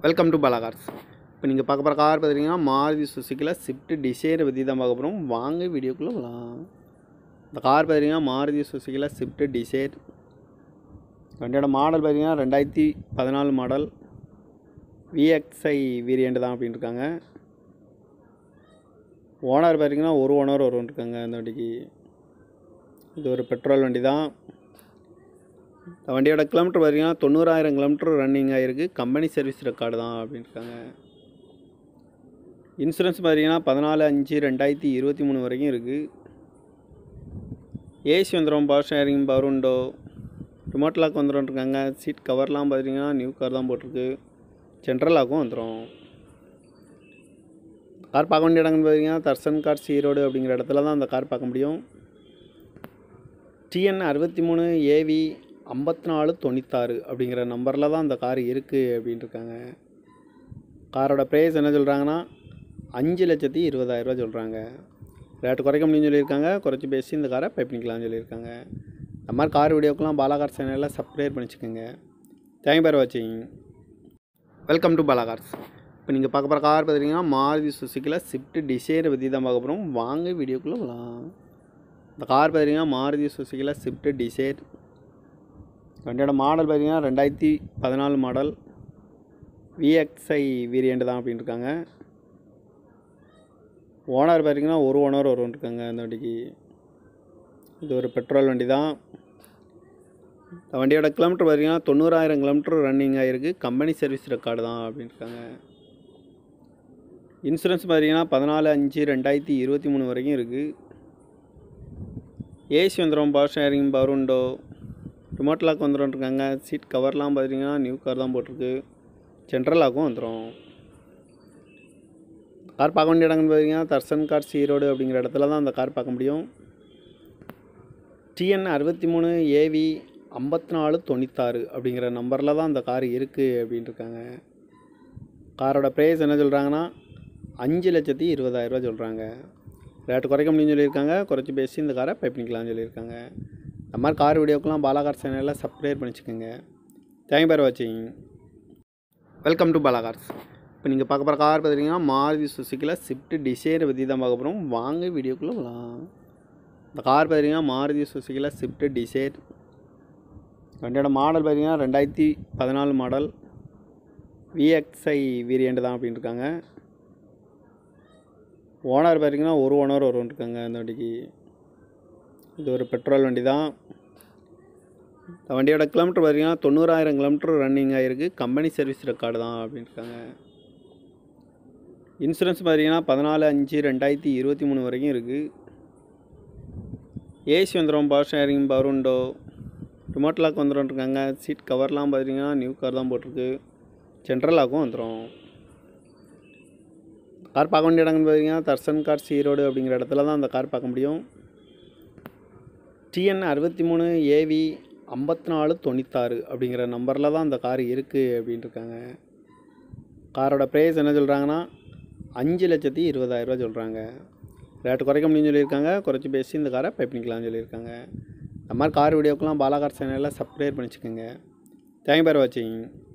welcome to Bala Cars இப்போ நீங்கள் பார்க்க போகிற கார் பார்த்தீங்கன்னா மாருதி சுசுக்கியில் ஸ்விஃப்ட் டிசைரை பற்றி தான் பார்க்க போகிறோம் வாங்க வீடியோக்குள்ளே போகலாம் இந்த கார் பார்த்தீங்கன்னா மாருதி சுசுக்கியில் ஸ்விஃப்ட் டிசைர் வண்டியோட மாடல் பார்த்தீங்கன்னா ரெண்டாயிரத்தி பதினாலு மாடல் விஎக்ஸ்ஐ வேரியண்ட் தான் அப்படின்னு இருக்காங்க ஓனர் பார்த்தீங்கன்னா ஒரு ஓனர் ஒரு இருக்காங்க அந்த வண்டிக்கு இது ஒரு பெட்ரோல் வண்டி தான் இந்த வண்டியோட கிலோமீட்டர் பார்த்தீங்கன்னா தொண்ணூறாயிரம் கிலோமீட்டர் ரன்னிங் ஆகிருக்கு கம்பெனி சர்வீஸ் ரெக்கார்டு தான் அப்படின்னு இருக்காங்க இன்சூரன்ஸ் பார்த்தீங்கன்னா பதினாலு அஞ்சு ரெண்டாயிரத்தி இருபத்தி மூணு வரைக்கும் இருக்குது ஏசி வந்துடும் power steering power window remote lock வந்துடும் இருக்காங்க சீட் கவர்லாம் பார்த்தீங்கன்னா நியூ கார் தான் போட்டிருக்கு சென்ட்ரல் லாக்கும் வந்துடும் கார் பார்க்க வேண்டிய இடங்கள்னு பார்த்தீங்கன்னா தர்சன் கார்ஸ் ஈரோடு அப்படிங்கிற இடத்துல தான் அந்த கார் பார்க்க முடியும் டிஎன் அறுபத்தி மூணு ஏவி ஐம்பத்தி நாலு தொண்ணூத்தாறு அப்படிங்கிற நம்பரில் தான் அந்த கார் இருக்குது அப்படின்னு இருக்காங்க காரோட ப்ரைஸ் என்ன சொல்கிறாங்கன்னா அஞ்சு லட்சத்தி இருபதாயிரரூவா சொல்கிறாங்க ரேட்டு குறைக்க முடியும்னு சொல்லியிருக்காங்க குறைச்சி பேசி இந்த காரை பை பண்ணிக்கலாம்னு சொல்லியிருக்காங்க இந்த மாதிரி கார் வீடியோக்கெலாம் பாலாகார் சேனலில் சப்ஸ்கிரைப் பண்ணிச்சுக்கோங்க தேங்க் பேர் வாட்சிங் வெல்கம் டு பாலாகார்ஸ் இப்போ நீங்கள் பார்க்க போகிற கார் பார்த்தீங்கன்னா மாருதி சுசுக்கியில் ஸ்விஃப்ட் டிசைரை பற்றி தான் பார்க்க போகிறோம் வாங்க வீடியோக்குள்ளே போகலாம் இந்த கார் பார்த்தீங்கன்னா மாருதி சுசுக்கியில் ஸ்விஃப்ட் டிசைர் வண்டியோட மாடல் பார்த்தீங்கன்னா ரெண்டாயிரத்தி பதினாலு மாடல் விஎக்ஸ்ஐ வேரியண்ட் தான் அப்படின்னு இருக்காங்க ஓனர் பார்த்தீங்கன்னா ஒரு ஓனர் ஒரு இருக்காங்க அந்த வண்டிக்கு இது ஒரு பெட்ரோல் வண்டி தான் இந்த வண்டியோட கிலோமீட்டர் பார்த்தீங்கன்னா தொண்ணூறாயிரம் கிலோமீட்டர் ரன்னிங் ஆகிருக்கு கம்பெனி சர்வீஸ் ரெக்கார்டு தான் அப்படின்னு இருக்காங்க இன்சூரன்ஸ் பார்த்தீங்கன்னா பதினாலு அஞ்சு ரெண்டாயிரத்தி இருபத்தி மூணு வரைக்கும் இருக்குது ஏசி வந்துடும் power steering power window remote lock வந்துடும் இருக்காங்க சீட் கவர்லாம் பார்த்தீங்கன்னா நியூ கார் தான் போட்டிருக்கு சென்ட்ரல் லாக்கும் வந்துடும் கார் பார்க்க வேண்டிய இடங்கள்னு பார்த்தீங்கன்னா தர்சன் கார்ஸ் ஈரோடு அப்படிங்கிற இடத்துல தான் அந்த கார் பார்க்க முடியும் டிஎன் அறுபத்தி மூணு ஏவி ஐம்பத்தி நாலு தொண்ணூத்தாறு அப்படிங்கிற நம்பரில் தான் அந்த கார் இருக்குது அப்படின்னு இருக்காங்க காரோட ப்ரைஸ் என்ன சொல்கிறாங்கன்னா அஞ்சு லட்சத்தி இருபதாயிரரூவா சொல்கிறாங்க ரேட்டு குறைக்க முடியும்னு சொல்லியிருக்காங்க குறைச்சி பேசி இந்த காரை பை பண்ணிக்கலாம்னு சொல்லியிருக்காங்க இந்த மாதிரி கார் வீடியோக்கெலாம் பாலாகார் சேனலில் சப்ஸ்கிரைப் பண்ணிச்சுக்கோங்க தேங்க் பேர் வாட்சிங் வெல்கம் டு பாலாகார்ஸ் இப்போ நீங்கள் பார்க்க போகிற கார் பார்த்தீங்கன்னா மாருதி சுசுக்கியில் ஸ்விஃப்ட் டிசைரை பற்றி தான் பார்க்க போகிறோம் வாங்க வீடியோக்குள்ளே போகலாம் இந்த கார் பார்த்தீங்கன்னா மாருதி சுசுக்கியில் ஸ்விஃப்ட் டிசைர் வண்டியோட மாடல் பார்த்தீங்கன்னா ரெண்டாயிரத்தி பதினாலு மாடல் விஎக்ஸ்ஐ வேரியண்ட் தான் அப்படின்னு இருக்காங்க ஓனர் பார்த்தீங்கன்னா ஒரு ஓனர் ஒரு இருக்காங்க அந்த வண்டிக்கு இது ஒரு பெட்ரோல் வண்டி தான் இந்த வண்டியோட கிலோமீட்டர் பார்த்தீங்கன்னா தொண்ணூறாயிரம் கிலோமீட்டர் ரன்னிங் ஆகிருக்கு கம்பெனி சர்வீஸ் ரெக்கார்டு தான் அப்படின்னு இருக்காங்க இன்சூரன்ஸ் பார்த்தீங்கன்னா பதினாலு அஞ்சு ரெண்டாயிரத்தி இருபத்தி மூணு வரைக்கும் இருக்குது ஏசி வந்துடும் power steering power window remote lock வந்துடும் இருக்காங்க சீட் கவர்லாம் பார்த்தீங்கன்னா நியூ கார் தான் போட்டிருக்கு சென்ட்ரல் லாக்கும் வந்துடும் கார் பார்க்க வேண்டிய இடங்கள்னு பார்த்தீங்கன்னா தர்சன் கார்ஸ் ஈரோடு அப்படிங்கிற இடத்துல தான் அந்த கார் பார்க்க முடியும் டிஎன் அறுபத்தி மூணு ஏவி ஐம்பத்தி நாலு தொண்ணூத்தாறு அப்படிங்கிற நம்பரில் தான் அந்த கார் இருக்குது அப்படின்னு இருக்காங்க காரோட ப்ரைஸ் என்ன சொல்கிறாங்கன்னா அஞ்சு லட்சத்தி இருபதாயிரரூவா சொல்கிறாங்க ரேட்டு குறைக்க முடியும்னு சொல்லியிருக்காங்க குறைச்சி பேசி இந்த காரை பை பண்ணிக்கலாம்னு சொல்லியிருக்காங்க இந்த மாதிரி கார் வீடியோக்கெலாம் பாலாகார் சேனலில் சப்ஸ்கிரைப் பண்ணிச்சுக்கோங்க தேங்க் பேர் வாட்சிங்